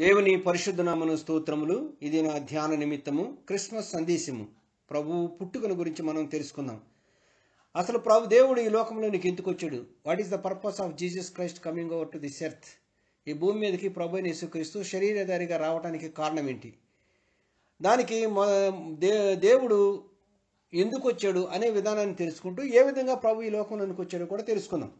దేవుని పరిశుద్ధ నామను స్తోత్రములు ఇది నా ధ్యాన నిమిత్తము క్రిస్మస్ సందేశము ప్రభు పుట్టుకను గురించి మనం తెలుసుకుందాం అసలు ప్రభు దేవుడు ఈ లోకంలోనికి ఎందుకు వచ్చాడు what is the purpose of Jesus Christ coming over to this earth ఈ భూమి మీదకి ప్రభు అయిన యేసుక్రీస్తు శరీరధారిగా రావడానికి కారణం ఏంటి దానికి మొ- దే దేవుడు ఎందుకు వచ్చాడు అనే విధానాన్ని తెలుసుకుంటూ ఏ విధంగా ప్రభు ఈ లోకంలోనికి వచ్చాడో కూడా తెలుసుకుందాం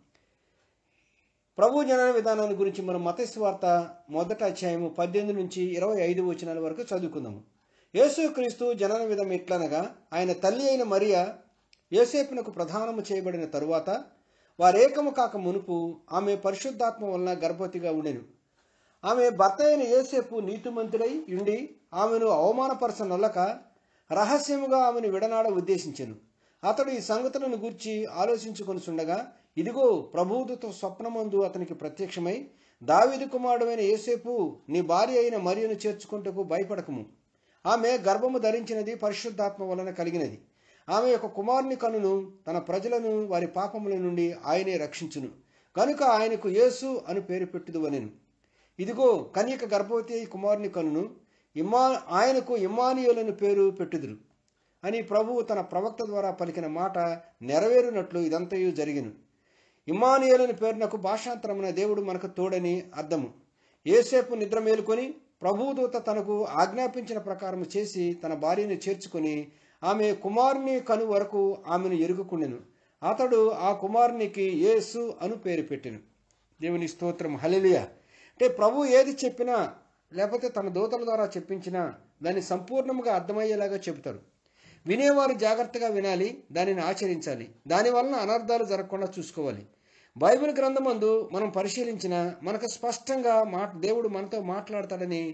ప్రభు జనన విధానాన్ని గురించి మనం మతస్వార్త మొదట అధ్యాయము పద్దెనిమిది నుంచి ఇరవై ఐదు వచనాల వరకు చదువుకుందాము యేసుక్రీస్తు జనన విధం ఎట్లనగా ఆయన తల్లి అయిన మరియ యోసేపునకు ప్రధానము చేయబడిన తరువాత వారేకము కాక మునుపు ఆమె పరిశుద్ధాత్మ వలన గర్భవతిగా ఉండెను ఆమె భర్త అయిన యోసేపు నీతిమంతుడై ఉండి ఆమెను అవమానపరచనొల్లక రహస్యముగా ఆమెను విడనాడ ఉద్దేశించెను అతడు ఈ సంగతులను గూర్చి ఆలోచించుకొనుచుండగా ఇదిగో ప్రభువుతో స్వప్నమందు అతనికి ప్రత్యక్షమై దావీదు కుమారుడైన యోసేపు నీ భార్య అయిన మరియను చేర్చుకుంటకు భయపడకము ఆమె గర్భము ధరించినది పరిశుద్ధాత్మ వలన కలిగినది ఆమె యొక్క కుమారుని కనును తన ప్రజలను వారి పాపముల నుండి ఆయనే రక్షించును కనుక ఆయనకు యేసు అని పేరు పెట్టుదువనెను ఇదిగో కన్యక గర్భవతి అయి కుమారుని కనును ఇమ్మా ఆయనకు ఇమ్మానియులను పేరు పెట్టుదురు అని ప్రభువు తన ప్రవక్త ద్వారా పలికిన మాట నెరవేరునట్లు ఇదంతయు జరిగిను ఇమ్మానియులని పేరునకు భాషాంతరమున దేవుడు మనకు తోడని అర్థము ఏసేపు నిద్ర మేలుకొని ప్రభుదూత తనకు ఆజ్ఞాపించిన ప్రకారం చేసి తన భార్యను చేర్చుకొని ఆమె కుమారుని కను వరకు ఆమెను ఎరుగుకుండెను అతడు ఆ కుమారునికి యేసు అను పేరు పెట్టెను దేవుని స్తోత్రం హల్లెలూయా అంటే ప్రభు ఏది చెప్పినా లేకపోతే తన దూతల ద్వారా చెప్పించినా దాన్ని సంపూర్ణంగా అర్థమయ్యేలాగా చెబుతారు వినేవారు జాగ్రత్తగా వినాలి దానిని ఆచరించాలి దాని వలన అనర్థాలు జరగకుండా చూసుకోవాలి బైబిల్ గ్రంథమందు మనం పరిశీలించిన మనకు స్పష్టంగా మాట దేవుడు మనతో మాట్లాడతాడని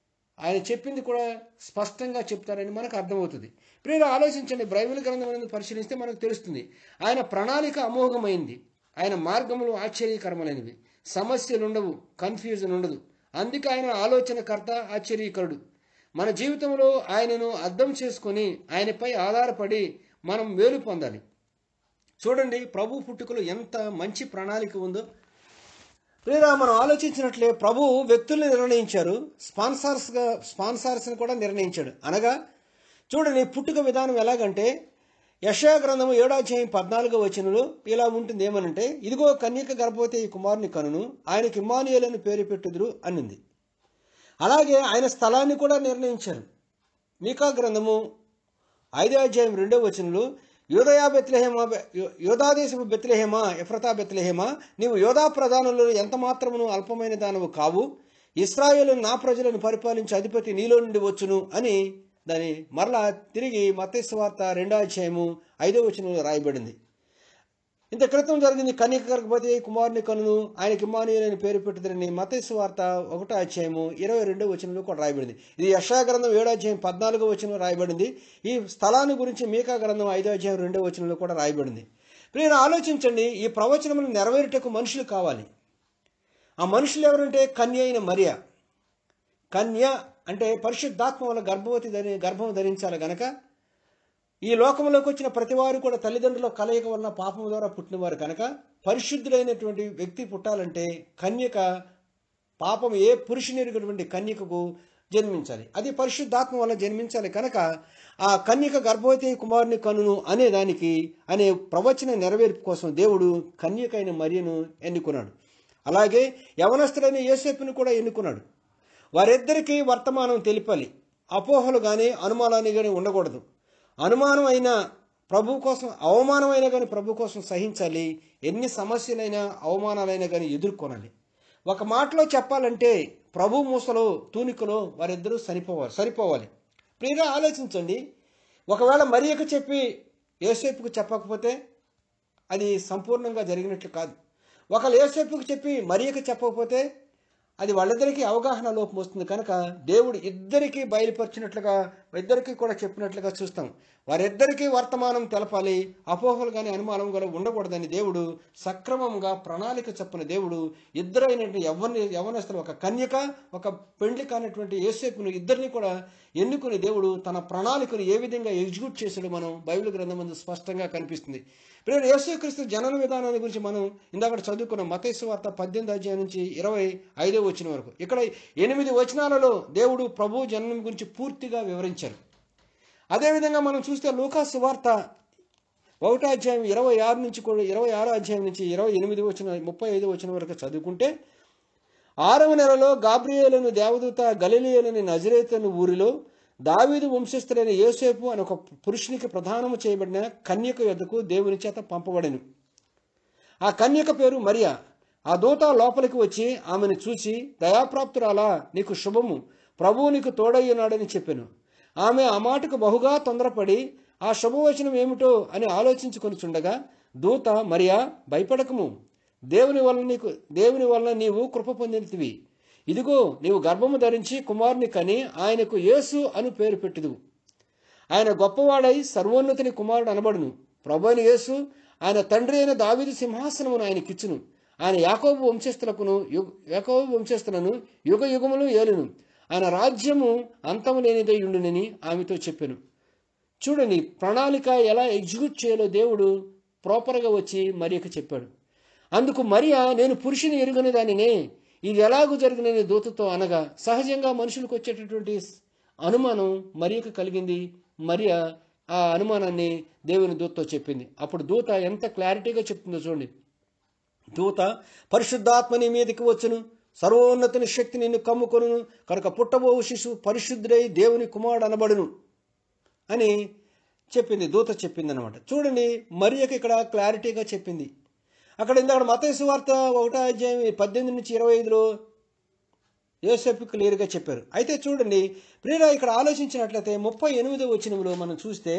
ఆయన చెప్పింది కూడా స్పష్టంగా చెప్తారని మనకు అర్థమవుతుంది ఇప్పుడు ఆలోచించండి బైబిల్ గ్రంథం అనేది పరిశీలిస్తే మనకు తెలుస్తుంది ఆయన ప్రణాళిక అమోఘమైంది ఆయన మార్గములు ఆశ్చర్యకరమైనవి సమస్యలు ఉండవు కన్ఫ్యూజన్ ఉండదు అందుకే ఆయన ఆలోచనకర్త ఆశ్చర్యకరుడు మన జీవితంలో ఆయనను అర్థం చేసుకొని ఆయనపై ఆధారపడి మనం మేలు పొందాలి చూడండి ప్రభు పుట్టుకలో ఎంత మంచి ప్రణాళిక ఉందో ప్రియరా మనం ఆలోచించినట్లే ప్రభు వ్యక్తుల్ని నిర్ణయించారు స్పాన్సర్స్గా స్పాన్సర్స్ని కూడా నిర్ణయించాడు అనగా చూడండి పుట్టుక విధానం ఎలాగంటే యశా గ్రంథము ఏడాధ్యాయం పద్నాలుగో వచనంలో ఇలా ఉంటుంది ఏమనంటే ఇదిగో కన్యక గర్భవతి ఈ కుమారుని కనును ఆయనకి ఇమ్మానియలను పేరు పెట్టుదురు అనింది అలాగే ఆయన స్థలాన్ని కూడా నిర్ణయించారు మీకా గ్రంథము ఐదో అధ్యాయం రెండో వచనంలో యోదయా బెత్లహేమా యోధాదేశపు బెత్లహేమా ఎఫ్రతా బెత్లహేమా నీవు యోధా ప్రధానులు ఎంత మాత్రమును అల్పమైన దానవు కావు ఇస్రాయేలు నా ప్రజలను పరిపాలించే అధిపతి నీలో నుండి వచ్చును అని దాని మరలా తిరిగి మతేశ్వార్త రెండో అధ్యాయము ఐదో వచనంలో రాయబడింది ఇంత క్రితం జరిగింది కన్యక గర్భవతి కుమారుని కనును ఆయనకి ఇమ్మానుయేలని పేరు పెట్టుదని మతేసు వార్త ఒకటో అధ్యాయము ఇరవై రెండో వచనంలో కూడా రాయబడింది ఇది యశా గ్రంథం ఏడో అధ్యాయం పద్నాలుగో వచనంలో రాయబడింది ఈ స్థలాన్ని గురించి మీకా గ్రంథం ఐదో అధ్యాయం రెండో వచనంలో కూడా రాయబడింది మీరు ఆలోచించండి ఈ ప్రవచనములు నెరవేరుటకు మనుషులు కావాలి ఆ మనుషులు ఎవరంటే కన్య అయిన మరియ కన్య అంటే పరిశుద్ధాత్మ వల్ల గర్భవతి ధరి గర్భం ధరించాలి గనక ఈ లోకంలోకి వచ్చిన ప్రతివారు కూడా తల్లిదండ్రుల కలయిక వలన పాపం ద్వారా పుట్టినవారు కనుక పరిశుద్ధులైనటువంటి వ్యక్తి పుట్టాలంటే కన్యక పాపం ఏ పురుషునిటువంటి కన్యకకు జన్మించాలి అది పరిశుద్ధాత్మ వల్ల జన్మించాలి కనుక ఆ కన్యక గర్భవతి కుమారుని కనును అనే దానికి అనే ప్రవచన నెరవేర్పు కోసం దేవుడు కన్యకైన మరియను ఎన్నుకున్నాడు అలాగే యవనస్తుడైన యేసేపును కూడా ఎన్నుకున్నాడు వారిద్దరికీ వర్తమానం తెలిపాలి అపోహలు కానీ అనుమానాలు కానీ ఉండకూడదు అనుమానం అయినా ప్రభు కోసం అవమానమైనా కానీ ప్రభు కోసం సహించాలి ఎన్ని సమస్యలైనా అవమానాలైనా కానీ ఎదుర్కొనాలి ఒక మాటలో చెప్పాలంటే ప్రభు మూసలో తూనికలో వారిద్దరూ సరిపోవాలి సరిపోవాలి ప్రియగా ఆలోచించండి ఒకవేళ మరియకు చెప్పి యేసేపుకు చెప్పకపోతే అది సంపూర్ణంగా జరిగినట్లు కాదు ఒకళ్ళు యేసేపుకు చెప్పి మరియకు చెప్పకపోతే అది వాళ్ళిద్దరికీ అవగాహన లోపం వస్తుంది కనుక దేవుడు ఇద్దరికీ బయలుపరిచినట్లుగా ఇద్దరికీ కూడా చెప్పినట్లుగా చూస్తాం వారిద్దరికీ వర్తమానం తెలపాలి అపోహలు కానీ అనుమానం కూడా ఉండకూడదని దేవుడు సక్రమంగా ప్రణాళిక చెప్పిన దేవుడు ఇద్దరైనటువంటి ఎవరిని యవనస్తులు ఒక కన్యక ఒక పెండ్లి కానటువంటి యేసేపును ఇద్దరిని కూడా ఎన్నుకుని దేవుడు తన ప్రణాళికను ఏ విధంగా ఎగ్జిక్యూట్ చేశాడో మనం బైబిల్ గ్రంథం ముందు స్పష్టంగా కనిపిస్తుంది ఇప్పుడు యేసుక్రీస్తు జనన విధానాన్ని గురించి మనం ఇందాక చదువుకున్న మతేశ్వ వార్త పద్దెనిమిది అధ్యాయం నుంచి ఇరవై ఐదో వచ్చిన వరకు ఇక్కడ ఎనిమిది వచనాలలో దేవుడు ప్రభు జన్మం గురించి పూర్తిగా వివరించారు అదేవిధంగా మనం చూస్తే లూకాసు వార్త ఒకటో అధ్యాయం ఇరవై ఆరు నుంచి కూడా ఇరవై ఆరో అధ్యాయం నుంచి ఇరవై ఎనిమిది వచ్చిన ముప్పై ఐదు వచ్చిన వరకు చదువుకుంటే ఆరవ నెలలో గాబ్రియేలను దేవదూత గలిలియలని నజరేతను ఊరిలో దావీదు వంశస్థులైన యోసేపు అని ఒక పురుషునికి ప్రధానము చేయబడిన కన్యక యొద్దకు దేవుని చేత పంపబడెను ఆ కన్యక పేరు మరియా ఆ దూత లోపలికి వచ్చి ఆమెను చూసి దయాప్రాప్తురాలా నీకు శుభము ప్రభువు నీకు తోడయ్యున్నాడని చెప్పాను ఆమె ఆ మాటకు బహుగా తొందరపడి ఆ శుభవచనం ఏమిటో అని ఆలోచించుకొనిచుండగా దూత మరియా భయపడకము దేవుని వలన నీకు దేవుని వలన నీవు కృప పొందినతివి ఇదిగో నీవు గర్భము ధరించి కుమారుని కని ఆయనకు యేసు అని పేరు పెట్టుదువు ఆయన గొప్పవాడై సర్వోన్నతిని కుమారుడు అనబడును ప్రభు అయిన యేసు ఆయన తండ్రి అయిన దావిదు సింహాసనమును ఆయనకిచ్చును ఆయన యాకోబు వంశస్థులకును యుగ- యాకోబు వంశస్థులను యుగ యుగములు ఏలును ఆయన రాజ్యము అంతము లేనిదై ఉండునని ఆమెతో చెప్పాను చూడండి ప్రణాళిక ఎలా ఎగ్జిక్యూట్ చేయాలో దేవుడు ప్రాపర్గా వచ్చి మరియకు చెప్పాడు అందుకు మరియా నేను పురుషుని ఎరుగని దానినే ఇది ఎలాగూ జరిగినని దూతతో అనగా సహజంగా మనుషులకు వచ్చేటటువంటి అనుమానం మరియకు కలిగింది మరియా ఆ అనుమానాన్ని దేవుని దూతతో చెప్పింది అప్పుడు దూత ఎంత క్లారిటీగా చెప్తుందో చూడండి దూత పరిశుద్ధాత్మ నీ మీదకి వచ్చును సర్వోన్నతుని శక్తి నిన్ను కమ్ముకొను కనుక పుట్టబోవు శిశువు పరిశుద్ధుడై దేవుని కుమారుడు అనబడును అని చెప్పింది దూత చెప్పింది అనమాట చూడండి మరియకి ఇక్కడ క్లారిటీగా చెప్పింది అక్కడ ఇందాక మతేసు వార్త ఒకటో అధ్యాయం పద్దెనిమిది నుంచి ఇరవై ఐదులో యోసేపు క్లియర్గా చెప్పారు అయితే చూడండి ప్రియుల ఇక్కడ ఆలోచించినట్లయితే ముప్పై ఎనిమిదో వచనంలో మనం చూస్తే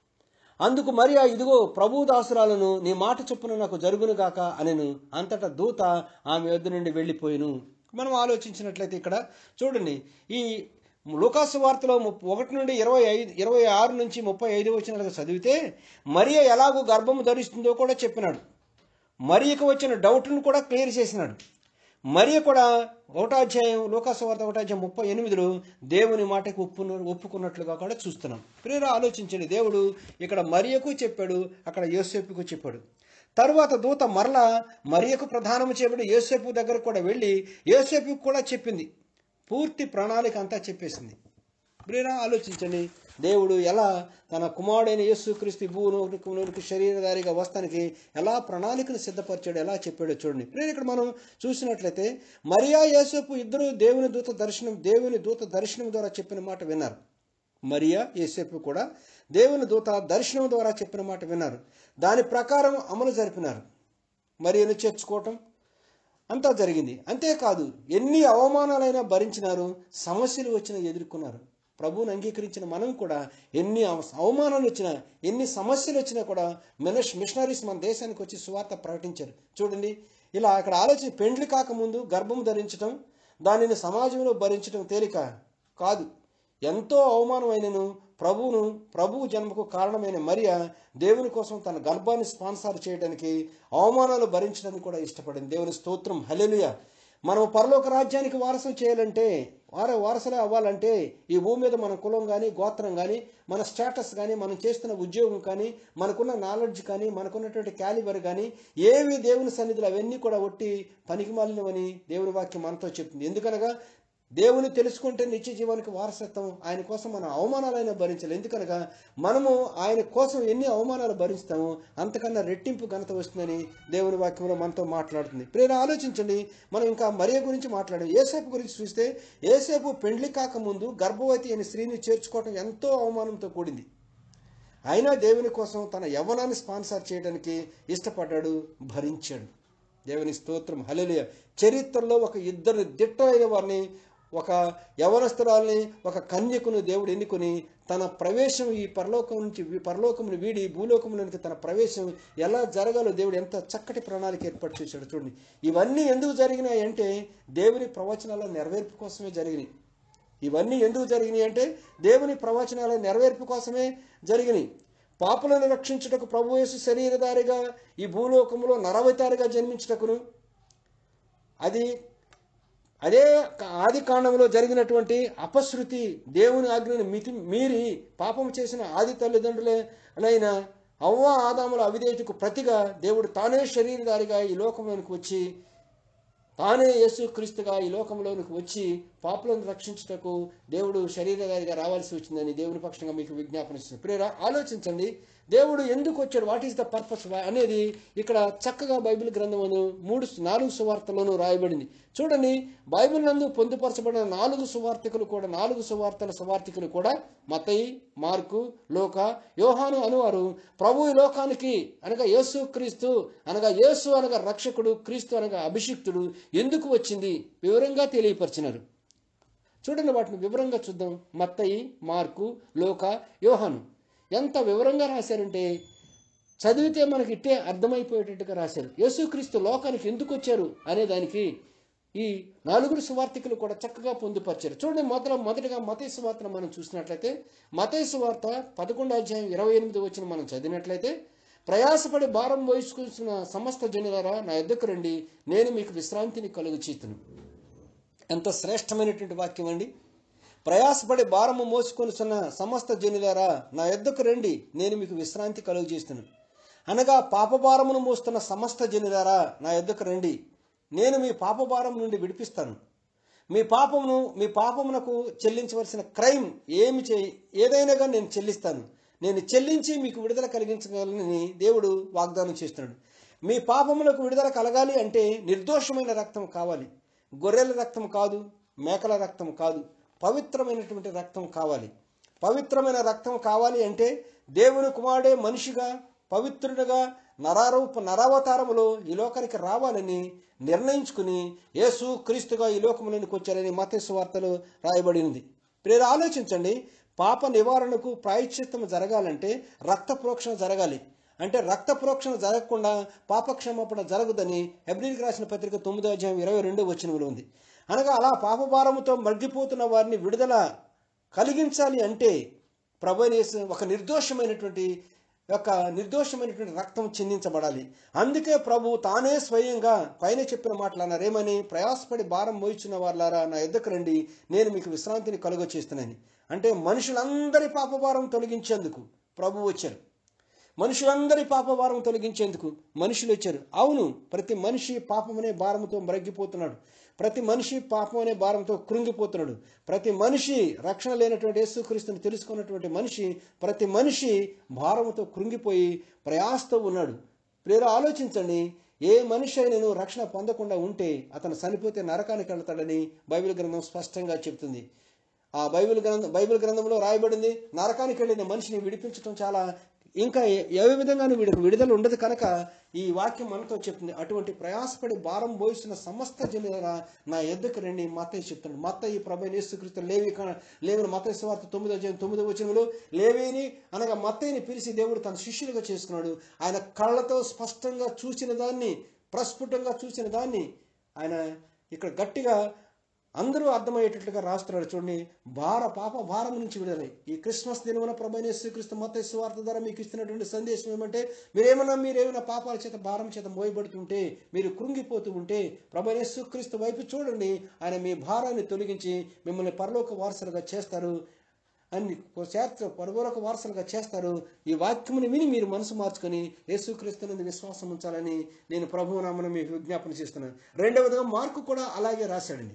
అందుకు మరియా ఇదిగో ప్రభు దాసురాలను నీ మాట చొప్పున నాకు జరుగును గాక అనెను అంతటా దూత ఆమె యొద్ద నుండి వెళ్ళిపోయిను మనం ఆలోచించినట్లయితే ఇక్కడ చూడండి ఈ లూకాసు వార్తలో ముప్ప- ఒకటి నుండి ఇరవై ఐదు ఇరవై ఆరు నుంచి ముప్పై ఐదు వచనాలుగా చదివితే మరియ ఎలాగో గర్భము ధరిస్తుందో కూడా చెప్పినాడు మరియకు వచ్చిన డౌట్ను కూడా క్లియర్ చేసినాడు మరియ కూడా ఒకటో అధ్యాయం లోకాసు వార్త ఒకటో అధ్యాయం ముప్పై ఎనిమిదిలో దేవుని మాటకు ఒప్పు ఒప్పుకున్నట్లుగా కూడా చూస్తున్నాం ప్రియర ఆలోచించండి దేవుడు ఇక్కడ మరియకు చెప్పాడు అక్కడ యోసేపుకు చెప్పాడు తరువాత దూత మరలా మరియకు ప్రధానము చేయబడి యోసేపు దగ్గర కూడా వెళ్ళి యోసేపుకు కూడా చెప్పింది పూర్తి ప్రణాళిక అంతా చెప్పేసింది ప్రియరా ఆలోచించండి దేవుడు ఎలా తన కుమారుడైన యేసుక్రీస్తు భూలోకి శరీరధారిగా వస్తానికి ఎలా ప్రణాళికను సిద్ధపరిచాడు ఎలా చెప్పాడో చూడండి ప్రియులు ఇక్కడ మనం చూసినట్లయితే మరియా యేసపు ఇద్దరు దేవుని దూత దర్శనం దేవుని దూత దర్శనం ద్వారా చెప్పిన మాట విన్నారు మరియా యేసేపు కూడా దేవుని దూత దర్శనం ద్వారా చెప్పిన మాట విన్నారు దాని ప్రకారం అమలు జరిపినారు మరియను చేర్చుకోవటం అంతా జరిగింది అంతేకాదు ఎన్ని అవమానాలైనా భరించినారు సమస్యలు వచ్చినా ఎదుర్కొన్నారు ప్రభువుని అంగీకరించిన మనం కూడా ఎన్ని అవ- అవమానాలు వచ్చినా ఎన్ని సమస్యలు వచ్చినా కూడా మినష్ మిషనరీస్ మన దేశానికి వచ్చి సువార్త ప్రకటించారు చూడండి ఇలా అక్కడ ఆలోచన పెండ్లి కాకముందు గర్భం ధరించడం దానిని సమాజంలో భరించడం తేలిక కాదు ఎంతో అవమానమైనను ప్రభువును ప్రభువు జన్మకు కారణమైన మరియ దేవుని కోసం తన గర్భాన్ని స్పాన్సర్ చేయడానికి అవమానాలు భరించడానికి కూడా ఇష్టపడింది దేవుని స్తోత్రం హల్లెలూయా మనం పరలోక రాజ్యానికి వారసులు చేయాలంటే వార వారసులే అవ్వాలంటే ఈ భూమి మీద మన కులం కానీ గోత్రం కానీ మన స్టేటస్ కానీ మనం చేస్తున్న ఉద్యోగం కానీ మనకున్న నాలెడ్జ్ కానీ మనకున్నటువంటి క్యాలిబర్ కానీ ఏవి దేవుని సన్నిధిలో అవన్నీ కూడా ఒట్టి పనికి మాలినవని దేవుని వాక్యం మనతో చెప్తుంది ఎందుకనగా దేవుని తెలుసుకుంటే నిత్య జీవానికి వారసత్వం ఆయన కోసం మనం అవమానాలైనా భరించాలి ఎందుకనగా మనము ఆయన కోసం ఎన్ని అవమానాలు భరిస్తామో అంతకన్నా రెట్టింపు ఘనత వస్తుందని దేవుని వాక్యంలో మనతో మాట్లాడుతుంది ప్రేర ఆలోచించండి మనం ఇంకా మరియ గురించి మాట్లాడాం ఏసేపు గురించి చూస్తే ఏసేపు పెండ్లి కాకముందు గర్భవతి అనే స్త్రీని చేర్చుకోవటం ఎంతో అవమానంతో కూడింది అయినా దేవుని కోసం తన యవ్వనాన్ని స్పాన్సర్ చేయడానికి ఇష్టపడ్డాడు భరించాడు దేవుని స్తోత్రం హల్లెలూయా చరిత్రలో ఒక ఇద్దరు దిట్టమైన వారిని ఒక యవనస్తురాల్ని ఒక కన్యకును దేవుడు ఎన్నుకొని తన ప్రవేశం ఈ పరలోకం నుంచి ఈ పరలోకమును వీడి భూలోకములోనికి తన ప్రవేశం ఎలా జరగాలో దేవుడు ఎంత చక్కటి ప్రణాళిక ఏర్పాటు చేశాడు చూడండి ఇవన్నీ ఎందుకు జరిగినాయి అంటే దేవుని ప్రవచనాల నెరవేర్పు కోసమే జరిగినాయి ఇవన్నీ ఎందుకు జరిగినాయి అంటే దేవుని ప్రవచనాల నెరవేర్పు కోసమే జరిగినాయి పాపులను రక్షించుటకు ప్రభు యేసు శరీరధారిగా ఈ భూలోకంలో నరవతారిగా జన్మించుటకును అది అదే ఆది కాండంలో జరిగినటువంటి అపశృతి దేవుని ఆజ్ఞను మితి మీరి పాపం చేసిన ఆది తల్లిదండ్రులైన అవ్వ ఆదాముల అవిధేయతకు ప్రతిగా దేవుడు తానే శరీరధారిగా ఈ లోకంలోనికి వచ్చి తానే యేసు క్రీస్తుగా ఈ లోకంలోనికి వచ్చి పాపులను రక్షించుటకు దేవుడు శరీరధారిగా రావాల్సి వచ్చిందని దేవుని పక్షంగా మీకు విజ్ఞాపనిస్తుంది ప్రేరా ఆలోచించండి దేవుడు ఎందుకు వచ్చాడు వాట్ ఈస్ ద పర్పస్ అనేది ఇక్కడ చక్కగా బైబిల్ గ్రంథమును మూడు నాలుగు సువార్తలోనూ రాయబడింది చూడండి బైబిల్ నందు పొందుపరచబడిన నాలుగు సువార్తికులు కూడా నాలుగు సువార్తల సువార్తికులు కూడా మతయి మార్కు లోక యోహాను అనువారు ప్రభు ఈ లోకానికి అనగా యేసు క్రీస్తు అనగా యేసు అనగా రక్షకుడు క్రీస్తు అనగా అభిషిక్తుడు ఎందుకు వచ్చింది వివరంగా తెలియపరిచినారు చూడండి వాటిని వివరంగా చూద్దాం మత్తయి మార్కు లోక యోహాను ఎంత వివరంగా రాశారంటే చదివితే మనకి ఇట్టే అర్థమైపోయేటట్టుగా రాశారు యేసుక్రీస్తు లోకానికి ఎందుకు వచ్చారు అనే దానికి ఈ నలుగురు సువార్తికులు కూడా చక్కగా పొందుపరిచారు చూడండి మొదట మొదటిగా మతయ సువార్తను మనం చూసినట్లయితే మతయ సువార్త పదకొండు అధ్యాయం ఇరవై ఎనిమిది వచ్చిన మనం చదివినట్లయితే ప్రయాసపడి భారం వహించుకున్న సమస్త జనులారా నా ఎద్దకు రండి నేను మీకు విశ్రాంతిని కలుగు చేతును ఎంత శ్రేష్టమైనటువంటి వాక్యం అండి ప్రయాసపడి భారము మోసుకొనిస్తున్న సమస్త జనులారా నా యొద్దకు రండి నేను మీకు విశ్రాంతి కలుగు చేస్తున్నాను అనగా పాపభారమును మోస్తున్న సమస్త జనులారా నా యొద్దకు రండి నేను మీ పాపభారం నుండి విడిపిస్తాను మీ పాపమును మీ పాపమునకు చెల్లించవలసిన క్రైమ్ ఏమి చే ఏదైనా కానీ నేను చెల్లిస్తాను నేను చెల్లించి మీకు విడుదల కలిగించగలనని దేవుడు వాగ్దానం చేస్తున్నాడు మీ పాపములకు విడుదల కలగాలి అంటే నిర్దోషమైన రక్తం కావాలి గొర్రెల రక్తం కాదు మేకల రక్తం కాదు పవిత్రమైనటువంటి రక్తం కావాలి పవిత్రమైన రక్తం కావాలి అంటే దేవుని కుమారుడే మనిషిగా పవిత్రుడిగా నరారూప నరావతారములో ఈ లోకానికి రావాలని నిర్ణయించుకుని యేసు క్రీస్తుగా ఈ లోకంలోనికి వచ్చారని మతేసు వార్తలు రాయబడినది ప్రేర ఆలోచించండి పాప నివారణకు ప్రాయశ్చిత్తం జరగాలంటే రక్త ప్రోక్షణ జరగాలి అంటే రక్త ప్రోక్షణ జరగకుండా పాపక్షమాపణ జరగదని హెబ్రిల్కి రాసిన పత్రిక తొమ్మిదో అధ్యాయం ఇరవై రెండో వచనంలో ఉంది అనగా అలా పాపభారముతో మగ్గిపోతున్న వారిని విడుదల కలిగించాలి అంటే ప్రభునేసు ఒక నిర్దోషమైనటువంటి యొక్క నిర్దోషమైనటువంటి రక్తం చిందించబడాలి అందుకే ప్రభు తానే స్వయంగా పైన చెప్పిన మాటలు అన్నారేమని ప్రయాసపడి భారం మోయిచున్న వాళ్ళారా నా ఎద్దకు రండి నేను మీకు విశ్రాంతిని కలుగ చేస్తున్నాను అంటే మనుషులందరి పాపభారం తొలగించేందుకు ప్రభు వచ్చారు మనుషులందరి పాపభారం తొలగించేందుకు మనుషులు వచ్చారు అవును ప్రతి మనిషి పాపమనే భారంతో మరగిపోతున్నాడు ప్రతి మనిషి పాపం అనే భారంతో కృంగిపోతున్నాడు ప్రతి మనిషి రక్షణ లేనటువంటి యేసుక్రీస్తుని తెలుసుకున్నటువంటి మనిషి ప్రతి మనిషి భారముతో కృంగిపోయి ప్రయాసతో ఉన్నాడు ప్రేర ఆలోచించండి ఏ మనిషి అయినను రక్షణ పొందకుండా ఉంటే అతను చనిపోతే నరకానికి వెళ్తాడని బైబిల్ గ్రంథం స్పష్టంగా చెప్తుంది ఆ బైబిల్ గ్రంథం బైబిల్ గ్రంథంలో రాయబడింది నరకానికి వెళ్ళిన మనిషిని విడిపించడం చాలా ఇంకా ఏ- ఏ విధంగానూ వీడికి విడుదల ఉండదు కనుక ఈ వాక్యం మనతో చెప్తుంది అటువంటి ప్రయాసపడి భారం పోయిస్తున్న సమస్త జనుల నా ఎద్దుకు రండి మత్తయ్య చెప్తున్నాడు మత్తయ్య ప్రభు యేసుక్రీస్తు లేవి క- లేవిని మత్తయ్య సువార్త తొమ్మిదో అధ్యాయం తొమ్మిదో వచనంలో లేవిని అనగా మత్తయ్యని పిలిచి దేవుడు తన శిష్యులుగా చేసుకున్నాడు ఆయన కళ్ళతో స్పష్టంగా చూసిన దాన్ని ప్రస్ఫుటంగా చూసిన దాన్ని ఆయన ఇక్కడ గట్టిగా అందరూ అర్థమయ్యేటట్లుగా రాస్తున్నాడు చూడండి భార పాప భారం నుంచి విడుదలై ఈ క్రిస్మస్ దినమున ప్రభైన శ్రీకృష్ణ మత స్వార్థ ద్వారా మీకు ఇస్తున్నటువంటి సందేశం ఏమంటే మీరేమన్నా మీరేమైనా పాపాల చేత భారం చేత మోయబడుతుంటే మీరు కృంగిపోతూ ఉంటే ప్రభైన యేసుక్రీస్తు వైపు చూడండి ఆయన మీ భారాన్ని తొలగించి మిమ్మల్ని పరలోక వారసులుగా చేస్తారు అని శాస్త్ర పరలోక వారసులుగా చేస్తారు ఈ వాక్యముని విని మీరు మనసు మార్చుకొని యేసుక్రీస్తునందు విశ్వాసం ఉంచాలని నేను ప్రభువు నామను మీకు విజ్ఞాపన చేస్తున్నాను రెండవదిగా మార్కు కూడా అలాగే రాశాడండి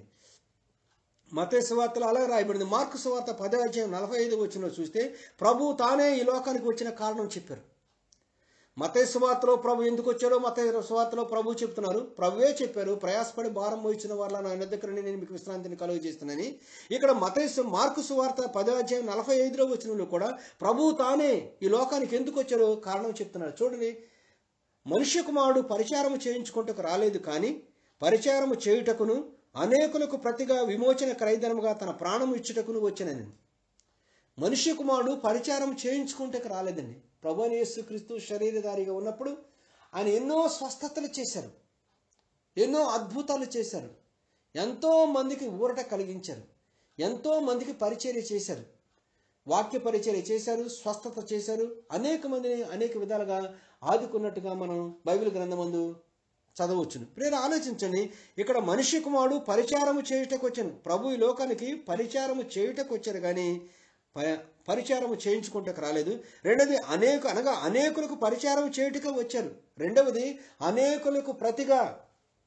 మత సువార్తలు అలాగే రాయబడింది మార్కు సువార్త పదో అధ్యాయం నలభై ఐదు వచ్చిన చూస్తే ప్రభు తానే ఈ లోకానికి వచ్చిన కారణం చెప్పారు మత సువార్తలో ప్రభు ఎందుకు వచ్చాడో మత సువార్తలో ప్రభు చెప్తున్నారు ప్రభువే చెప్పారు ప్రయాసపడి భారం మోయించిన వాళ్ళ నా దగ్గర నేను మీకు విశ్రాంతిని కలుగు చేస్తున్నానని ఇక్కడ మత మార్కు సువార్త పదో అధ్యాయం నలభై ఐదులో వచ్చినలో కూడా ప్రభు తానే ఈ లోకానికి ఎందుకు వచ్చాడో కారణం చెప్తున్నారు చూడండి మనుష్య కుమారుడు పరిచారము చేయించుకుంటకు రాలేదు కానీ పరిచారము చేయుటకును అనేకులకు ప్రతిగా విమోచన క్రైదనముగా తన ప్రాణం ఇచ్చుటకును వచ్చినని మనుష్య కుమారుడు పరిచారం చేయించుకుంటకు రాలేదండి ప్రభు యేసుక్రీస్తు శరీరధారిగా ఉన్నప్పుడు ఆయన ఎన్నో స్వస్థతలు చేశారు ఎన్నో అద్భుతాలు చేశారు ఎంతో మందికి ఊరట కలిగించారు ఎంతో మందికి పరిచర్య చేశారు వాక్య పరిచర్య చేశారు స్వస్థత చేశారు అనేక మందిని అనేక విధాలుగా ఆదుకున్నట్టుగా మనం బైబిల్ గ్రంథమందు చదవచ్చును ప్రేర ఆలోచించండి ఇక్కడ మనిషి కుమారుడు పరిచారము చేయుటకు వచ్చాను ప్రభు ఈ లోకానికి పరిచారము చేయుటకు వచ్చారు కానీ ప- పరిచారము చేయించుకుంటకు రాలేదు రెండవది అనేక అనగా అనేకులకు పరిచారం చేయుటకు వచ్చారు రెండవది అనేకులకు ప్రతిగా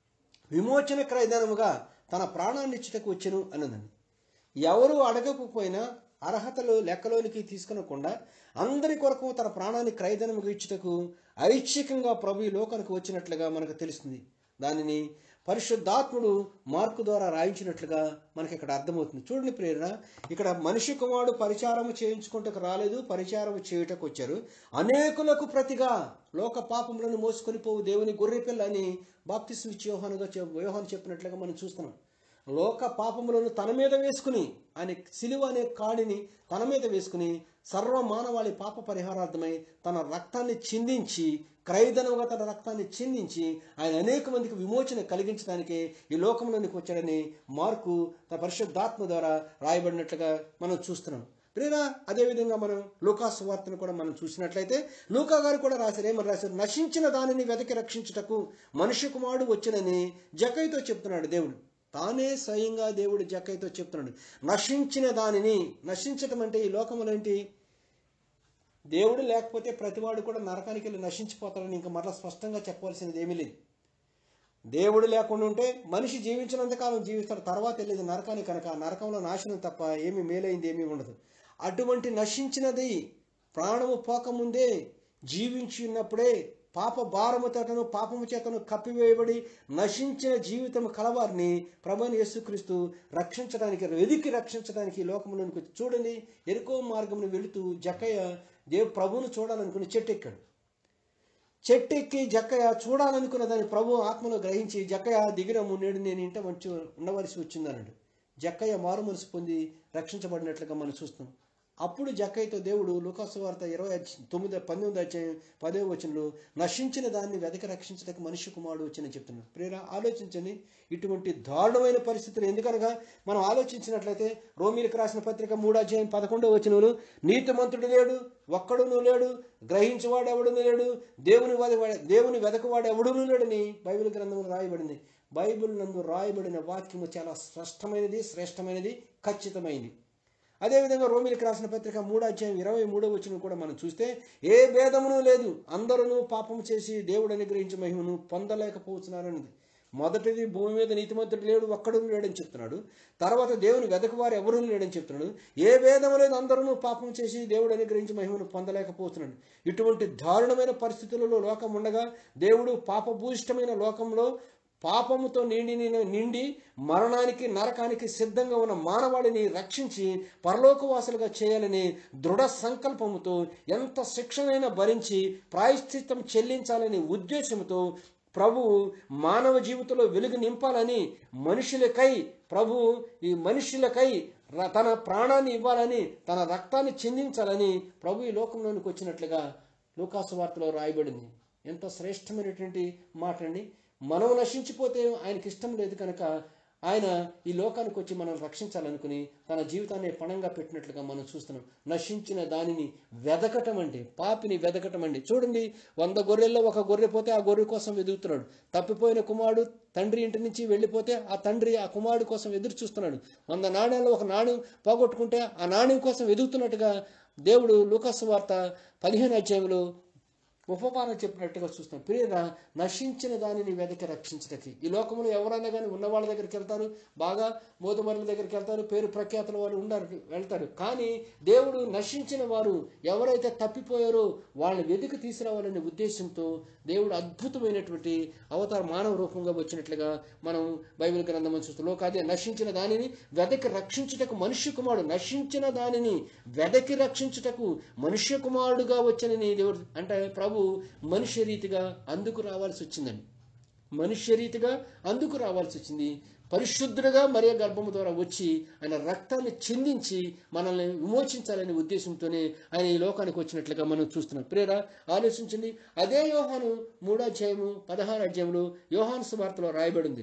విమోచన క్రయధనముగా తన ప్రాణాన్ని ఇచ్చుటకు వచ్చెను అన్నదండి ఎవరు అడగకపోయినా అర్హతలు లెక్కలోనికి తీసుకునకుండా అందరి కొరకు తన ప్రాణాన్ని క్రయధనముగా ఇచ్చుటకు ఐచ్ఛికంగా ప్రభు ఈ లోకానికి వచ్చినట్లుగా మనకు తెలుస్తుంది దానిని పరిశుద్ధాత్ముడు మార్కు ద్వారా రాయించినట్లుగా మనకి ఇక్కడ అర్థమవుతుంది చూడండి ప్రేరణ ఇక్కడ మనిషి కుమారుడు పరిచారము చేయించుకుంటకు రాలేదు పరిచారము చేయుటకు వచ్చారు అనేకులకు ప్రతిగా లోక పాపములను మోసుకొని పోవు దేవుని గొర్రెపిల్ల అని బాప్తిస్మ ఇచ్చి యోహానుగా యోహాను చెప్పినట్లుగా మనం చూస్తున్నాం లోక పాపములను తన మీద వేసుకుని ఆయన సిలువ అనే కాడిని తన మీద వేసుకుని సర్వ మానవాళి పాప పరిహారార్థమై తన రక్తాన్ని చిందించి క్రయధనముగా తన రక్తాన్ని చిందించి ఆయన అనేక మందికి విమోచన కలిగించడానికి ఈ లోకంలోనికి వచ్చాడని మార్కు తన పరిశుద్ధాత్మ ద్వారా రాయబడినట్లుగా మనం చూస్తున్నాం ప్రేరా అదేవిధంగా మనం లూకాసు వార్తను కూడా మనం చూసినట్లయితే లూకా గారు కూడా రాశారు ఏమని రాశారు నశించిన దానిని వెతకి రక్షించుటకు మనిషి కుమారుడు వచ్చినని జకైతో చెప్తున్నాడు దేవుడు తానే స్వయంగా దేవుడు జక్కయ్యతో చెప్తున్నాడు నశించిన దానిని నశించటం అంటే ఈ లోకములు ఏంటి దేవుడు లేకపోతే ప్రతివాడు కూడా నరకానికి వెళ్ళి నశించిపోతాడని ఇంకా మరలా స్పష్టంగా చెప్పవలసినది ఏమీ లేదు దేవుడు లేకుండా ఉంటే మనిషి జీవించినంతకాలం జీవిస్తాడు తర్వాత వెళ్ళేది నరకానికి కనుక ఆ నరకంలో నాశనం తప్ప ఏమీ మేలైంది ఏమీ ఉండదు అటువంటి నశించినది ప్రాణము పోకముందే జీవించి ఉన్నప్పుడే పాప భారము చేతను పాపము చేతను కప్పివేయబడి నశించిన జీవితం కలవారిని ప్రభుని యేసుక్రీస్తు రక్షించడానికి వెదికి రక్షించడానికి ఈ లోకంలోనికి వచ్చి చూడండి ఎరుకో మార్గమును వెళుతూ జక్కయ్య దేవు ప్రభువును చూడాలనుకుని చెట్టెక్కాడు చెట్టెక్కి జక్కయ్య చూడాలనుకున్న దాన్ని ప్రభు ఆత్మలో గ్రహించి జక్కయ్య దిగిరము నేడు నేను ఇంట వచ్చి ఉండవలసి వచ్చిందన్నాడు జక్కయ్య మారు మనసు పొంది రక్షించబడినట్లుగా మనం చూస్తాం అప్పుడు జక్కయ్యతో దేవుడు లూకాసు వార్త ఇరవై అధ్య- తొమ్మిది పంతొమ్మిది అధ్యాయం పదో వచనంలో నశించిన దాన్ని వెదక రక్షించడానికి మనిషి కుమారుడు వచ్చిందని చెప్తున్నాడు ప్రేర ఆలోచించండి ఇటువంటి దారుణమైన పరిస్థితులు ఎందుకనగా మనం ఆలోచించినట్లయితే రోమిలకు రాసిన పత్రిక మూడో అధ్యాయం పదకొండవ వచనంలో నీతిమంతుడు లేడు ఒక్కడును లేడు గ్రహించేవాడు ఎవడును లేడు దేవుని వద- దేవుని వెదకవాడు ఎవడును లేడని బైబిల్ గ్రంథంలో రాయబడింది బైబిల్ నందు రాయబడిన వాక్యము చాలా స్పష్టమైనది శ్రేష్టమైనది ఖచ్చితమైనది అదేవిధంగా రోమిలికి రాసిన పత్రిక మూడో అధ్యాయం ఇరవై మూడో వచ్చిన కూడా మనం చూస్తే ఏ భేదమును లేదు అందరూ పాపం చేసి దేవుడు అనుగ్రహించే మహిమను పొందలేకపోతున్నారన్నది మొదటిది భూమి మీద నీతిమంతుడు లేడు ఒక్కడు లేడని చెప్తున్నాడు తర్వాత దేవుని వెదకవారు ఎవరూ లేడని చెప్తున్నాడు ఏ భేదము లేదు అందరూ పాపం చేసి దేవుడు అనుగ్రహించి మహిమను పొందలేకపోతున్నాడు ఇటువంటి దారుణమైన పరిస్థితులలో లోకం ఉండగా దేవుడు పాపభూయిష్టమైన లోకంలో పాపముతో నిండి నిండి మరణానికి నరకానికి సిద్ధంగా ఉన్న మానవాళిని రక్షించి పరలోకవాసులుగా చేయాలని దృఢ సంకల్పముతో ఎంత శిక్షణైనా భరించి ప్రాయశ్చిత్తం చెల్లించాలనే ఉద్దేశంతో ప్రభు మానవ జీవితంలో వెలుగు నింపాలని మనుషులకై ప్రభు ఈ మనుషులకై ర- తన ప్రాణాన్ని ఇవ్వాలని తన రక్తాన్ని చిందించాలని ప్రభు ఈ లోకంలోనికి వచ్చినట్లుగా లూకాసు వార్తలో రాయబడింది ఎంత శ్రేష్టమైనటువంటి మాట అండి మనం నశించిపోతే ఆయనకి ఇష్టం లేదు కనుక ఆయన ఈ లోకానికి వచ్చి మనం రక్షించాలనుకుని తన జీవితాన్ని పణంగా పెట్టినట్లుగా మనం చూస్తున్నాం నశించిన దానిని వెదకటం అండి పాపిని వెదకటం అండి చూడండి వంద గొర్రెల్లో ఒక గొర్రె పోతే ఆ గొర్రె కోసం వెతుకుతున్నాడు తప్పిపోయిన కుమారుడు తండ్రి ఇంటి నుంచి వెళ్ళిపోతే ఆ తండ్రి ఆ కుమారుడు కోసం ఎదురు చూస్తున్నాడు వంద నాణ్యాల్లో ఒక నాణ్యం పోగొట్టుకుంటే ఆ నాణ్యం కోసం వెతుకుతున్నట్టుగా దేవుడు లూకాసు వార్త పదిహేను అధ్యాయంలో ఉపమానం చెప్పినట్టుగా చూస్తాం ప్రియరా నశించిన దానిని వెదకి రక్షించడానికి ఈ లోకంలో ఎవరైనా కానీ ఉన్న వాళ్ళ దగ్గరికి వెళ్తారు బాగా మోదమరుల దగ్గరికి వెళ్తారు పేరు ప్రఖ్యాతుల వాళ్ళు ఉన్నారు వెళ్తారు కానీ దేవుడు నశించిన వారు ఎవరైతే తప్పిపోయారో వాళ్ళని వెతికి తీసుకురావాలనే ఉద్దేశంతో దేవుడు అద్భుతమైనటువంటి అవతార మానవ రూపంగా వచ్చినట్లుగా మనం బైబిల్ గ్రంథం చూస్తాం లోకాదే నశించిన దానిని వెదకి రక్షించుటకు మనుష్య కుమారుడు నశించిన దానిని వెదకి రక్షించుటకు మనుష్య కుమారుడుగా వచ్చనని దేవుడు అంటే ప్రభు మనుష్య రీతిగా అందుకు రావాల్సి వచ్చిందండి మనుష్య రీతిగా అందుకు రావాల్సి వచ్చింది పరిశుద్ధుడుగా మరియ గర్భము ద్వారా వచ్చి ఆయన రక్తాన్ని చిందించి మనల్ని విమోచించాలనే ఉద్దేశంతోనే ఆయన ఈ లోకానికి వచ్చినట్లుగా మనం చూస్తున్నాం ప్రేరా ఆలోచించండి అదే యోహాను మూడో అధ్యాయము పదహారు అధ్యాయంలో యోహాను సువార్తలో రాయబడింది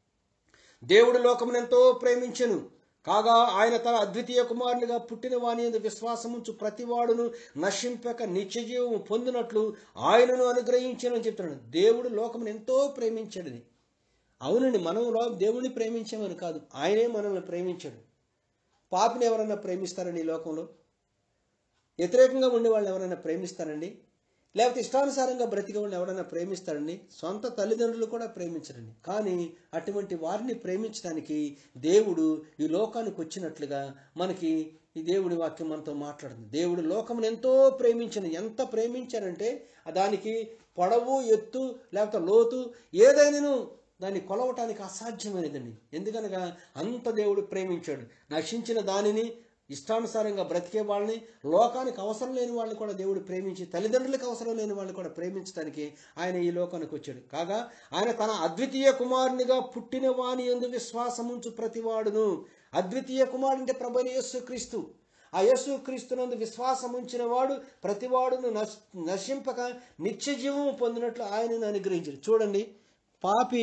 దేవుడు లోకమునెంతో ప్రేమించెను కాగా ఆయన తన అద్వితీయ కుమారునిగా పుట్టిన వాని యందు విశ్వాసముంచు ప్రతివాడును నశింపక నిత్యజీవము పొందినట్లు ఆయనను అనుగ్రహించానని చెప్తున్నాడు దేవుడు లోకమును ఎంతో ప్రేమించాడని అవునండి మనం లో- దేవుణ్ణి ప్రేమించామని కాదు ఆయనే మనల్ని ప్రేమించాడు పాపిని ఎవరైనా ప్రేమిస్తారండి ఈ లోకంలో వ్యతిరేకంగా ఉండే వాళ్ళు ఎవరైనా ప్రేమిస్తారండి లేకపోతే ఇష్టానుసారంగా బ్రతికే వాళ్ళని ఎవరైనా ప్రేమిస్తారండి సొంత తల్లిదండ్రులు కూడా ప్రేమించరండి కానీ అటువంటి వారిని ప్రేమించడానికి దేవుడు ఈ లోకానికి వచ్చినట్లుగా మనకి ఈ దేవుడి వాక్యం మనతో మాట్లాడుతుంది దేవుడు లోకమును ఎంతో ప్రేమించిన ఎంత ప్రేమించారంటే దానికి పొడవు ఎత్తు లేకపోతే లోతు ఏదైనాను దాన్ని కొలవటానికి అసాధ్యమైనదండి ఎందుకనగా అంత దేవుడు ప్రేమించాడు నశించిన దానిని ఇష్టానుసారంగా బ్రతికే వాళ్ళని లోకానికి అవసరం లేని వాళ్ళని కూడా దేవుడు ప్రేమించి తల్లిదండ్రులకు అవసరం లేని వాళ్ళని కూడా ప్రేమించడానికి ఆయన ఈ లోకానికి వచ్చాడు కాగా ఆయన తన అద్వితీయ కుమారునిగా పుట్టిన వాని ఎందు విశ్వాసముంచు ప్రతివాడును అద్వితీయ కుమారుడు అంటే ప్రభుని యేసు క్రీస్తు ఆ యేసు క్రీస్తునందు విశ్వాసం ఉంచిన వాడు ప్రతివాడును నశ నశింపక నిత్య జీవము పొందినట్లు ఆయనను అనుగ్రహించాడు చూడండి పాపి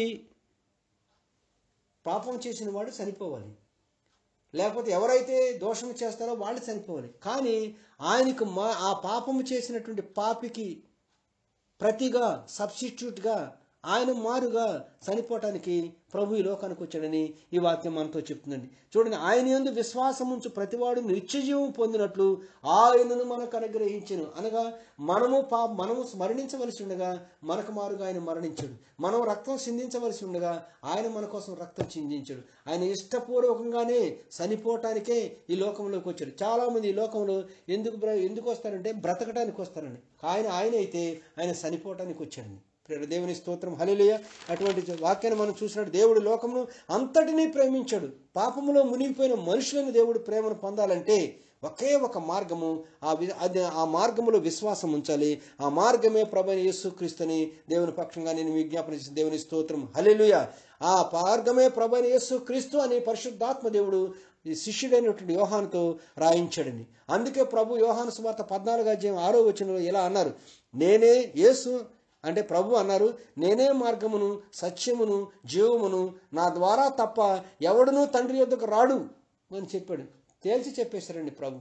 పాపం చేసిన వాడు చనిపోవాలి లేకపోతే ఎవరైతే దోషం చేస్తారో వాళ్ళు చనిపోవాలి కానీ ఆయనకు మా ఆ పాపము చేసినటువంటి పాపికి ప్రతిగా సబ్స్టిట్యూట్గా ఆయన మారుగా చనిపోవటానికి ప్రభు ఈ లోకానికి వచ్చాడని ఈ వాక్యం మనతో చెప్తుందండి చూడండి ఆయన ఎందు విశ్వాసం ఉంచు ప్రతివాడు నిత్యజీవం పొందినట్లు ఆయనను మనకు అనుగ్రహించను అనగా మనము పా మనము మరణించవలసి ఉండగా మనకు మారుగా ఆయన మరణించాడు మనం రక్తం చిందించవలసి ఉండగా ఆయన మన కోసం రక్తం చిందించాడు ఆయన ఇష్టపూర్వకంగానే చనిపోవటానికే ఈ లోకంలోకి వచ్చాడు చాలామంది ఈ లోకంలో ఎందుకు బ్ర- ఎందుకు వస్తారంటే బ్రతకడానికి వస్తారండి ఆయన ఆయన అయితే ఆయన చనిపోవటానికి వచ్చాడండి ప్రేర దేవుని స్తోత్రం హలిలుయ అటువంటి వాక్యాన్ని మనం చూసినట్టు దేవుడు లోకమును అంతటినీ ప్రేమించాడు పాపములో మునిగిపోయిన మనుషులను దేవుడు ప్రేమను పొందాలంటే ఒకే ఒక మార్గము ఆ వి అది ఆ మార్గములో విశ్వాసం ఉంచాలి ఆ మార్గమే ప్రభు యేసుక్రీస్తుని దేవుని పక్షంగా నేను విజ్ఞాపన చేసిన దేవుని స్తోత్రం హలిలుయ ఆ మార్గమే ప్రభు యేసుక్రీస్తు అని పరిశుద్ధాత్మ దేవుడు ఈ శిష్యుడైనటువంటి యోహానుతో రాయించాడని అందుకే ప్రభు యోహాను సువార్త పద్నాలుగు అధ్యాయం ఆరో వచనంలో ఇలా అన్నారు నేనే యేసు అంటే ప్రభు అన్నారు నేనే మార్గమును సత్యమును జీవమును నా ద్వారా తప్ప ఎవడునూ తండ్రి యొద్దకు రాడు అని చెప్పాడు తేల్చి చెప్పేశారండి ప్రభు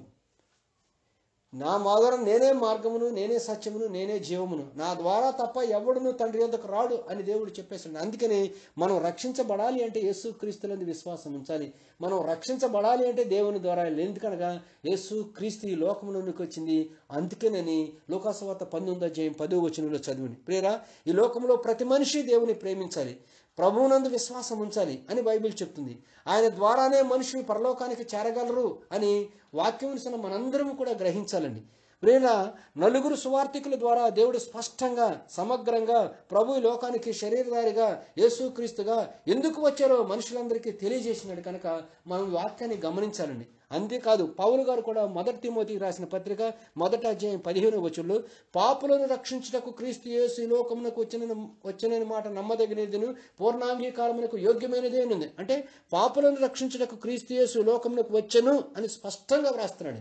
నా మాదరం నేనే మార్గమును నేనే సత్యమును నేనే జీవమును నా ద్వారా తప్ప ఎవడును తండ్రి యొద్దకు రాడు అని దేవుడు చెప్పేశాడు అందుకని మనం రక్షించబడాలి అంటే యేసు క్రీస్తులందు విశ్వాసం ఉంచాలి మనం రక్షించబడాలి అంటే దేవుని ద్వారా ఎందుకనగా యేసు క్రీస్తు ఈ లోకములోనికి వచ్చింది అందుకేనని లోకాసవార్త పంతొమ్మిది అధ్యాయం పదో వచనంలో చదివింది ప్రేరా ఈ లోకంలో ప్రతి మనిషి దేవుని ప్రేమించాలి ప్రభువునందు విశ్వాసం ఉంచాలి అని బైబిల్ చెప్తుంది ఆయన ద్వారానే మనుషులు పరలోకానికి చేరగలరు అని వాక్యం మనందరం కూడా గ్రహించాలండి ప్రేర నలుగురు సువార్థికుల ద్వారా దేవుడు స్పష్టంగా సమగ్రంగా ప్రభు ఈ లోకానికి శరీరధారిగా యేసుక్రీస్తుగా ఎందుకు వచ్చారో మనుషులందరికీ తెలియజేసినాడు కనుక మనం వాక్యాన్ని గమనించాలండి అంతేకాదు పౌలు గారు కూడా మొదటి తిమోతికి రాసిన పత్రిక మొదటి అధ్యాయం పదిహేను వచ్చుళ్ళు పాపులను రక్షించుటకు క్రీస్తు యేసు ఈ లోకమునకు వచ్చిన వచ్చిన మాట నమ్మదగినదిను పూర్ణాంగీకారమునకు యోగ్యమైనదే ఉంది అంటే పాపులను రక్షించుటకు క్రీస్తు యేసు ఈ లోకమునకు వచ్చను అని స్పష్టంగా వ్రాస్తున్నాడు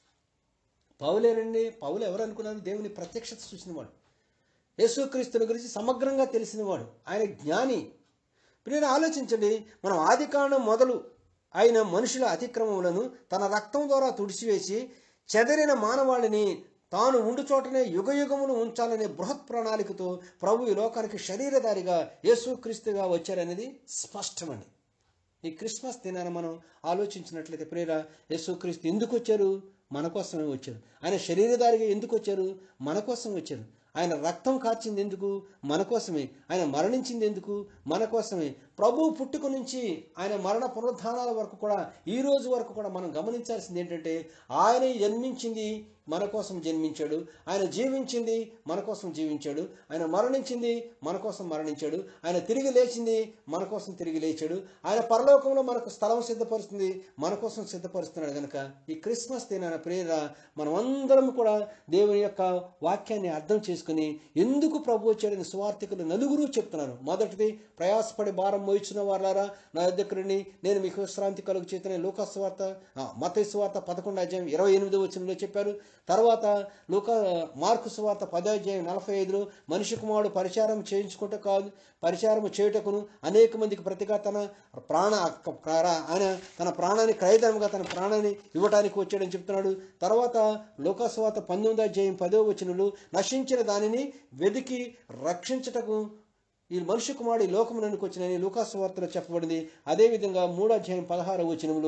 పౌలేనండి పౌలు ఎవరు అనుకున్నారు దేవుని ప్రత్యక్షత చూసినవాడు యేసుక్రీస్తుని గురించి సమగ్రంగా తెలిసినవాడు ఆయన జ్ఞాని ప్రియుని ఆలోచించండి మనం ఆది కాండం మొదలు ఆయన మనుషుల అతిక్రమములను తన రక్తం ద్వారా తుడిచివేసి చెదరిన మానవాళిని తాను ఉండు చోటనే యుగయుగములు ఉంచాలనే బృహత్ ప్రణాళికతో ప్రభు ఈ లోకానికి శరీరధారిగా యేసుక్రీస్తుగా వచ్చారనేది స్పష్టమండి ఈ క్రిస్మస్ దినాన మనం ఆలోచించినట్లయితే ప్రేర యేసుక్రీస్తు ఎందుకు వచ్చారు మన కోసమే వచ్చారు ఆయన శరీరధారిగా ఎందుకు వచ్చారు మన కోసం వచ్చారు ఆయన రక్తం కార్చింది ఎందుకు మన కోసమే ఆయన మరణించింది ఎందుకు మన కోసమే ప్రభు పుట్టుక నుంచి ఆయన మరణ పునరుద్ధానాల వరకు కూడా ఈ రోజు వరకు కూడా మనం గమనించాల్సింది ఏంటంటే ఆయన జన్మించింది మన కోసం జన్మించాడు ఆయన జీవించింది మన కోసం జీవించాడు ఆయన మరణించింది మన కోసం మరణించాడు ఆయన తిరిగి లేచింది మన కోసం తిరిగి లేచాడు ఆయన పరలోకంలో మనకు స్థలం సిద్ధపరుస్తుంది మన కోసం సిద్ధపరుస్తున్నాడు కనుక ఈ క్రిస్మస్ దినాన ప్రేర మనమందరం కూడా దేవుని యొక్క వాక్యాన్ని అర్థం చేసుకుని ఎందుకు ప్రభు వచ్చాడని సువార్థికులు నలుగురు చెప్తున్నారు మొదటిది ప్రయాసపడి భారం మోయిచున్న వారారా నా దగ్గరుని నేను మీకు విశ్రాంతి కలుగు చేతనే లోకాస్ వార్త మత వార్త పదకొండు అధ్యాయం ఇరవై ఎనిమిది వచనంలో చెప్పారు తర్వాత లోక మార్కు సువార్త పదాధ్యాయం నలభై ఐదులో మనిషి కుమారుడు పరిచారం చేయించుకుంటే కాదు పరిచారం చేయుటకును అనేక మందికి ప్రతిగా తన ప్రాణ ఆయన తన ప్రాణాన్ని క్రయధనంగా తన ప్రాణాన్ని ఇవ్వడానికి వచ్చాడని చెప్తున్నాడు తర్వాత లోకస్వార్త పంతొమ్మిది అధ్యాయం పదో వచనంలో నశించిన దానిని వెదికి రక్షించటకు ఈ మనుష్య కుమారుడు ఈ లోకమునకు వచ్చినని లూకాసు వార్తలో చెప్పబడింది అదేవిధంగా మూడో అధ్యాయం పదహారవ వచనంలో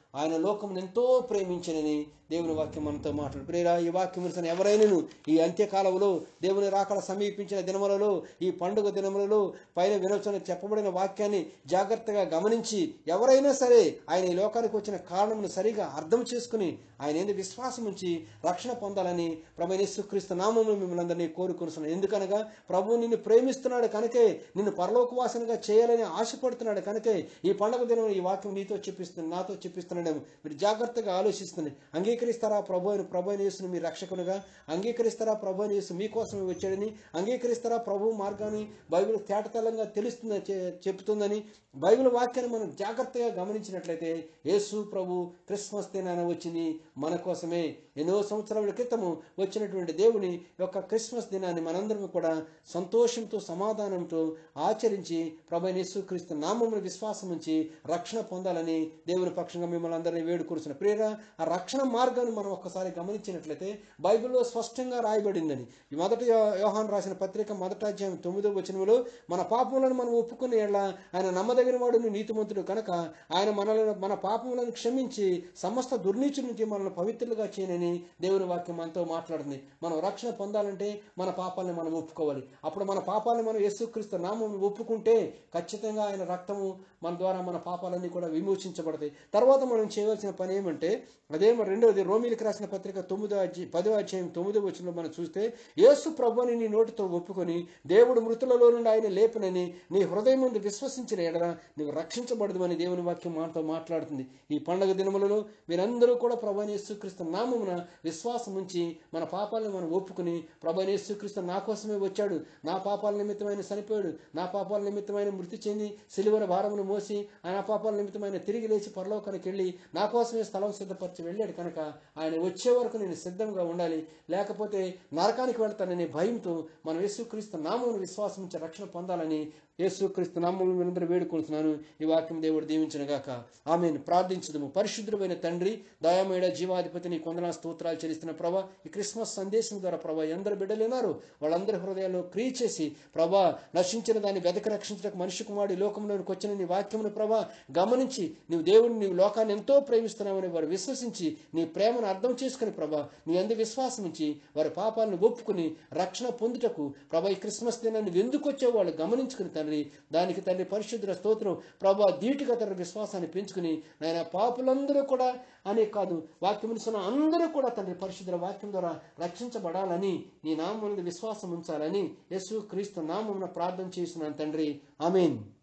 ఆయన లోకమును ఎంతో ప్రేమించనని దేవుని వాక్యం మనతో మాట్లాడు ప్రేరా ఈ వాక్యం వినిసిన ఎవరైనాను ఈ అంత్యకాలంలో దేవుని రాకడ సమీపించిన దినములలో ఈ పండుగ దినములలో పైన విరోచన చెప్పబడిన వాక్యాన్ని జాగ్రత్తగా గమనించి ఎవరైనా సరే ఆయన ఈ లోకానికి వచ్చిన కారణమును సరిగా అర్థం చేసుకుని ఆయన ఏంది విశ్వాసం ఉంచి రక్షణ పొందాలని ప్రభు యేసుక్రీస్తు నామమును మిమ్మల్ని అందరినీ కోరుకున్నాను ఎందుకనగా ప్రభు నిన్ను ప్రేమిస్తున్నాడు కనుకే నిన్ను పరలోకవాసనగా చేయాలని ఆశపడుతున్నాడు కనుకే ఈ పండుగ దినం ఈ వాక్యం నీతో చెప్పిస్తుంది నాతో చెప్పిస్తున్నాడేమో మీరు జాగ్రత్తగా ఆలోచిస్తుంది అంగీకరిస్తారా ప్రభు అయిన ప్రభు అయిన యేసుని మీ రక్షకునిగా అంగీకరిస్తారా ప్రభు అయిన యేసు మీకోసమే వచ్చాడని అంగీకరిస్తారా ప్రభు మార్గాన్ని బైబిల్ తేటతెల్లంగా తెలుస్తుందని చె- చెప్తుందని బైబిల్ వాక్యాన్ని మనం జాగ్రత్తగా గమనించినట్లయితే యేసు ప్రభు క్రిస్మస్ దినాన వచ్చింది మన కోసమే ఎన్నో సంవత్సరాల క్రితము వచ్చినటువంటి దేవుని యొక్క క్రిస్మస్ దినాన్ని మనందరం కూడా సంతోషంతో సమాధానంతో ఆచరించి ప్రభు యేసుక్రీస్తు నామమును విశ్వాసం ఉంచి రక్షణ పొందాలని దేవుని పక్షంగా మిమ్మల్ని అందరినీ వేడుకూరుస్తున్న ప్రేర ఆ రక్షణ మార్గాన్ని మనం ఒక్కసారి గమనించినట్లయితే బైబిల్లో స్పష్టంగా రాయబడిందని ఈ మొదటి యో- యోహాను రాసిన పత్రిక మొదటి అధ్యాయం తొమ్మిదో వచనములో మన పాపములను మనం ఒప్పుకునే ఎడల ఆయన నమ్మదగిన వాడును నీతిమంతుడు కనుక ఆయన మనలను మన పాపములను క్షమించి సమస్త దుర్నీతి నుంచి మనల్ని పవిత్రులుగా చేయనని దేవుని వాక్యం మనతో మాట్లాడుతుంది మనం రక్షణ పొందాలంటే మన పాపాలను మనం ఒప్పుకోవాలి అప్పుడు మన పాపాలను మనం యేసుక్రీస్తు నామం ఒప్పుకుంటే ఖచ్చితంగా ఆయన రక్తము మన ద్వారా మన పాపాలన్నీ కూడా విమోచించబడతాయి తర్వాత మనం చేయవలసిన పని ఏమంటే అదే మరి రెండవది రోమిలికి రాసిన పత్రిక తొమ్మిదో అధ్యాయం పదో అధ్యాయం తొమ్మిదో వచ్చిన మనం చూస్తే యేసు ప్రభుని నీ నోటితో ఒప్పుకొని దేవుడు మృతులలో నుండి ఆయన లేపనని నీ హృదయం ముందు విశ్వసించిన ఎడల నీవు రక్షించబడదు అని దేవుని వాక్యం మనతో మాట్లాడుతుంది ఈ పండగ దినములలో మీరందరూ కూడా ప్రభుని యేసుక్రీస్తు నామమున విశ్వాసం ఉంచి మన పాపాలను మనం ఒప్పుకుని ప్రభుని యేసుక్రీస్తు నా కోసమే వచ్చాడు నా పాపాల నిమిత్తమైన చనిపోయాడు నా పాపాల నిమిత్తమైన మృతి చెంది సిలువల భారమును మోసి ఆయన పాపాల నిమిత్తమైన తిరిగి లేచి పరలోకానికి వెళ్ళి నా కోసమే స్థలం సిద్ధపరిచి వెళ్ళాడు కనుక ఆయన వచ్చే వరకు నేను సిద్ధంగా ఉండాలి లేకపోతే నరకానికి వెళ్తాననే భయంతో మనం యేసుక్రీస్తు నామమును విశ్వాసం ఉంచి రక్షణ పొందాలని యేసుక్రీస్తు నామమును మీరందరూ వేడుకుంటున్నాను ఈ వాక్యం దేవుడు దీవించిన గాక ఆమెను ప్రార్థించదము పరిశుద్ధమైన తండ్రి దయామేడ జీవాధిపతిని కొందనా స్తోత్రాలు చెల్లిస్తున్న ప్రభా ఈ క్రిస్మస్ సందేశం ద్వారా ప్రభా ఎందరు బిడ్డలున్నారు వాళ్ళందరి హృదయాల్లో క్రియ చేసి ప్రభా నశించిన దాన్ని వెదక రక్షించడానికి మనిషి కుమారుడు ఈ లోకంలోనికి వచ్చిన నీ వాక్యమును ప్రభా గమనించి నీవు దేవుని నీ లోకాన్ని ఎంతో ప్రేమిస్తున్నామని వారు విశ్వసించి నీ ప్రేమను అర్థం చేసుకుని ప్రభా నీ అందు విశ్వాసం ఇచ్చి వారి పాపాలను ఒప్పుకుని రక్షణ పొందుటకు ప్రభా ఈ క్రిస్మస్ దినాన్ని ఎందుకు వచ్చే వాళ్ళు గమనించుకుని తండ్రి దానికి తండ్రి పరిశుద్ధుల స్తోత్రం ప్రభా ధీటుగా తన విశ్వాసాన్ని పెంచుకుని నాయన పాపులందరూ కూడా అనే కాదు వాక్యం వినిస్తున్న అందరూ కూడా తండ్రి పరిశుద్ధుల వాక్యం ద్వారా రక్షించబడాలని నీ నామమునందు విశ్వాసం ఉంచాలని యేసు క్రీస్తు నామమున ప్రార్థన చేస్తున్నాను తండ్రి ఆమెన్